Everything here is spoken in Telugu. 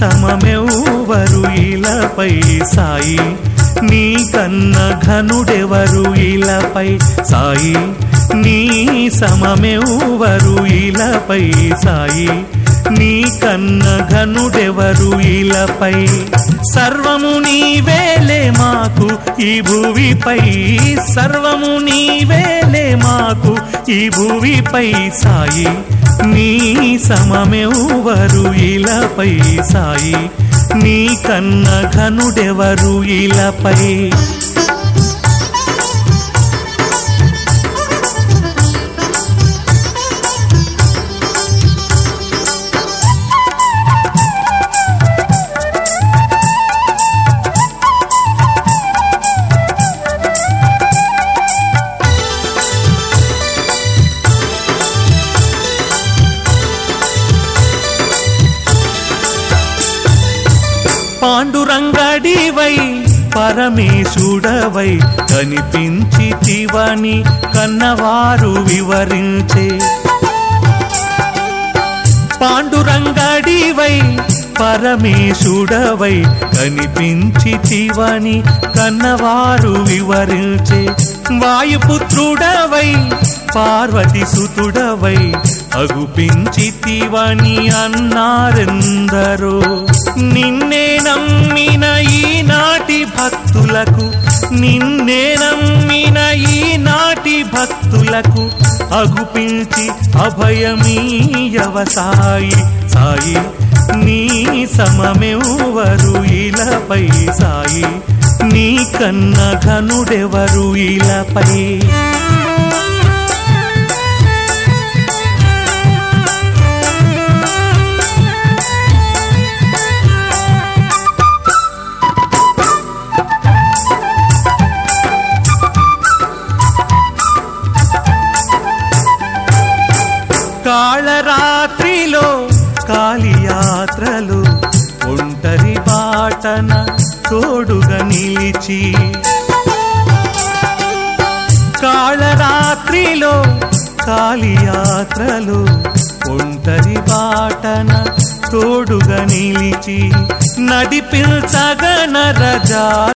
సమమెవ్వరు ఇలపై సాయి నీ కన్న ఘనుడెవరు ఇలపై సాయి నీ సమమెవ్వరు ఇలపై సాయి నీ కన్న ఘనుడెవరు ఇలపై సర్వము నీవేలే మాకు ఈ భూమిపై సర్వము నీవేలే మాకు ఈ భూమిపై సాయి నీ సమమెవ్వరు ఇలపై సాయి నీ కన్న ఘనుడెవరు ఇలపై పాండురంగడివై పరమేశుడవై కనిపించితివని కన్నవారు వివరించే పాండురంగడివై పరమేశుడవై కనిపించితివని కన్నవారు వివరించే వాయుపుత్రుడవై పార్వతి సుతుడవై అగుపించితివని అన్నారెందరో నిన్నే నమ్మిన ఈనాటి భక్తులకు నిన్నే నమ్మిన ఈనాటి భక్తులకు అగుపించి అభయమీయవ సాయి సాయి నీ సమమెవ్వరు ఇలపై సాయి నీ కన్న ఘనుడెవరు ఇలపై కాళరాత్రిలో కాళియాత్రలు ఒంటరి బాటన తోడుగా నిలిచి కాళరాత్రిలో కాళియాత్రలు ఒంటరి బాటన తోడుగా నిలిచి నడిపించగన రజా